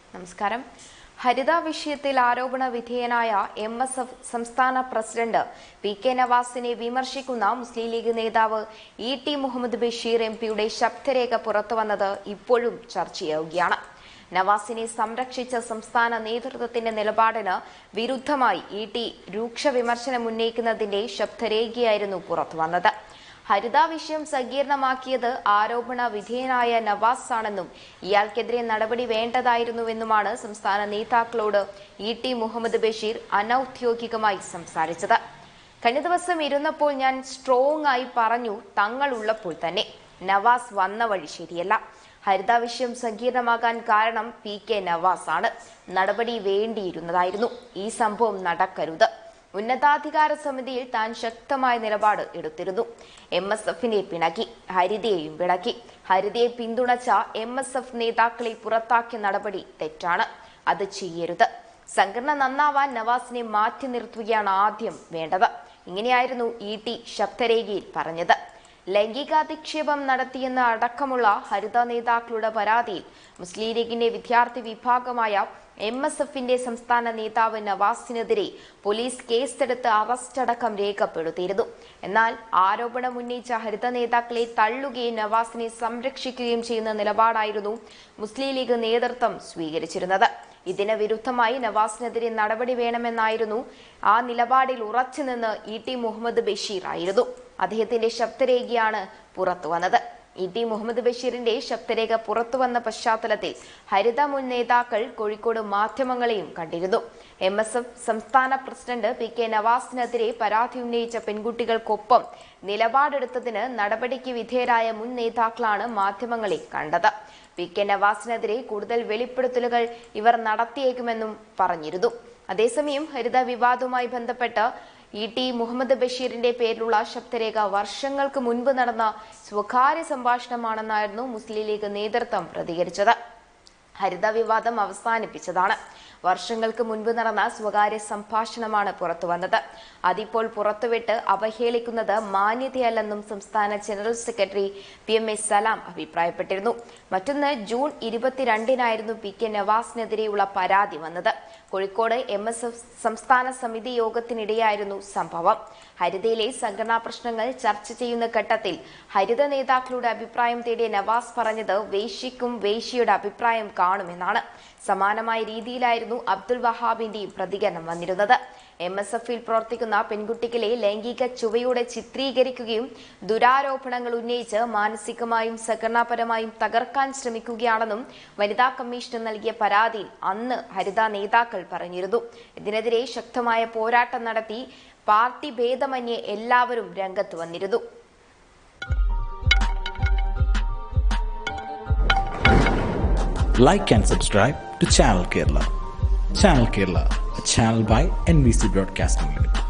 നമസ്കാരം ഹരിത വിഷയത്തിൽ ആരോപണ വിധേയനായ എം എസ് എഫ് സംസ്ഥാന പ്രസിഡന്റ് പി കെ നവാസിനെ വിമർശിക്കുന്ന മുസ്ലിം ലീഗ് നേതാവ് E T Muhammad Basheer M പിയുടെ ശബ്ദരേഖ പുറത്തുവന്നത് ഇപ്പോഴും ചർച്ചയാവുകയാണ് നവാസിനെ സംരക്ഷിച്ച സംസ്ഥാന നേതൃത്വത്തിന്റെ നിലപാടിന് വിരുദ്ധമായി ഇ ടി രൂക്ഷ വിമർശനം ഉന്നയിക്കുന്നതിന്റെ ശബ്ദരേഖയായിരുന്നു പുറത്തുവന്നത് ഹരിത വിഷയം സങ്കീർണമാക്കിയത് ആരോപണ വിധേയനായ നവാസ് ആണെന്നും ഇയാൾക്കെതിരെ നടപടി വേണ്ടതായിരുന്നുവെന്നുമാണ് സംസ്ഥാന നേതാക്കളോട് ഇ ടി മുഹമ്മദ് ബഷീർ അനൌദ്യോഗികമായി സംസാരിച്ചത് കഴിഞ്ഞ ദിവസം ഇരുന്നപ്പോൾ ഞാൻ സ്ട്രോങ് ആയി പറഞ്ഞു തങ്ങൾ ഉള്ളപ്പോൾ തന്നെ നവാസ് വന്ന വഴി ശരിയല്ല ഹരിത വിഷയം സങ്കീർണമാകാൻ കാരണം പി കെ നവാസ് ആണ് നടപടി വേണ്ടിയിരുന്നതായിരുന്നു ഈ സംഭവം നടക്കരുത് ഉന്നതാധികാര സമിതിയിൽ താൻ ശക്തമായ നിലപാട് എടുത്തിരുന്നു എം എസ് എഫിനെ പിണക്കി ഹരിതയെയും പിണക്കി ഹരിതയെ പിന്തുണച്ച എം എസ് എഫ് നേതാക്കളെ പുറത്താക്കിയ നടപടി തെറ്റാണ് അത് ചെയ്യരുത് സംഘടന നന്നാവാൻ നവാസിനെ മാറ്റി നിർത്തുകയാണ് ആദ്യം വേണ്ടത് ഇങ്ങനെയായിരുന്നു ഇ ടി ശബ്ദരേഖയിൽ പറഞ്ഞത് ലൈംഗികാധിക്ഷേപം നടത്തിയെന്ന അടക്കമുള്ള ഹരിത നേതാക്കളുടെ പരാതിയിൽ മുസ്ലിം ലീഗിന്റെ വിദ്യാർത്ഥി വിഭാഗമായ എം എസ് എഫിന്റെ സംസ്ഥാന നേതാവ് നവാസിനെതിരെ പോലീസ് കേസെടുത്ത് അറസ്റ്റ് അടക്കം രേഖപ്പെടുത്തിയിരുന്നു എന്നാൽ ആരോപണം ഉന്നയിച്ച ഹരിത നേതാക്കളെ തള്ളുകയും നവാസിനെ സംരക്ഷിക്കുകയും ചെയ്യുന്ന നിലപാടായിരുന്നു മുസ്ലിം ലീഗ് നേതൃത്വം സ്വീകരിച്ചിരുന്നത് ഇതിന് വിരുദ്ധമായി നവാസിനെതിരെ നടപടി വേണമെന്നായിരുന്നു ആ നിലപാടിൽ ഉറച്ചുനിന്ന് ഇ ടി മുഹമ്മദ് ബഷീർ ആയിരുന്നു അദ്ദേഹത്തിന്റെ ശബ്ദരേഖയാണ് പുറത്തുവന്നത് ഇ ടി മുഹമ്മദ് ബഷീറിന്റെ ശബ്ദരേഖ പുറത്തുവന്ന പശ്ചാത്തലത്തിൽ ഹരിത മുൻ നേതാക്കൾ കോഴിക്കോട് മാധ്യമങ്ങളെയും കണ്ടിരുന്നു എം എസ് എഫ് സംസ്ഥാന പ്രസിഡന്റ് പി കെ നവാസിനെതിരെ പരാതി ഉന്നയിച്ച പെൺകുട്ടികൾക്കൊപ്പം നിലപാടെടുത്തതിന് നടപടിക്ക് വിധേയരായ മുൻ നേതാക്കളാണ് മാധ്യമങ്ങളെ കണ്ടത് പി കെ നവാസിനെതിരെ കൂടുതൽ വെളിപ്പെടുത്തലുകൾ ഇവർ നടത്തിയേക്കുമെന്നും പറഞ്ഞിരുന്നു അതേസമയം ഹരിത വിവാദവുമായി ബന്ധപ്പെട്ട് ഇ ടി മുഹമ്മദ് ബഷീറിന്റെ പേരിലുള്ള ശബ്ദരേഖ വർഷങ്ങൾക്ക് മുൻപ് നടന്ന സ്വകാര്യ സംഭാഷണമാണെന്നായിരുന്നു മുസ്ലിം ലീഗ് നേതൃത്വം പ്രതികരിച്ചത് ഹരിത വിവാദം അവസാനിപ്പിച്ചതാണ് വർഷങ്ങൾക്ക് മുൻപ് നടന്ന സ്വകാര്യ സംഭാഷണമാണ് പുറത്തുവന്നത് അതിപ്പോൾ പുറത്തുവിട്ട് അവഹേളിക്കുന്നത് മാന്യതയല്ലെന്നും സംസ്ഥാന general secretary P M A Salam അഭിപ്രായപ്പെട്ടിരുന്നു മറ്റൊന്ന് ജൂൺ ഇരുപത്തിരണ്ടിനായിരുന്നു പി കെ നവാസിനെതിരെയുള്ള പരാതി വന്നത് കോഴിക്കോട് എം എസ് എഫ് സംസ്ഥാന സമിതി യോഗത്തിനിടെയായിരുന്നു സംഭവം ഹരിതയിലെ സംഘടനാ പ്രശ്നങ്ങൾ ചർച്ച ചെയ്യുന്ന ഘട്ടത്തിൽ ഹരിത നേതാക്കളുടെ അഭിപ്രായം തേടിയ നവാസ് പറഞ്ഞത് വേശ്യയ്ക്കും വേശ്യയുടെ അഭിപ്രായം കാണുമെന്നാണ് സമാനമായ രീതിയിലായിരുന്നു അബ്ദുൽ വഹാബിന്റെയും പ്രതികരണം വന്നിരുന്നത് എം എസ് എഫിൽ പ്രവർത്തിക്കുന്ന പെൺകുട്ടികളെ ലൈംഗിക ചുവയോടെ ചിത്രീകരിക്കുകയും ദുരാരോപണങ്ങൾ ഉന്നയിച്ച് മാനസികമായും സംഘടനാപരമായും തകർക്കാൻ ശ്രമിക്കുകയാണെന്നും വനിതാ കമ്മീഷന് നൽകിയ പരാതിയിൽ അന്ന് ഹരിത നേതാക്കൾ പറഞ്ഞിരുന്നു ഇതിനെതിരെ ശക്തമായ പോരാട്ടം നടത്തി പാർട്ടി ഭേദമന്യേ എല്ലാവരും രംഗത്ത് വന്നിരുന്നു like and subscribe to Channel Kerala. Channel Kerala, a channel by NBC Broadcasting Limited.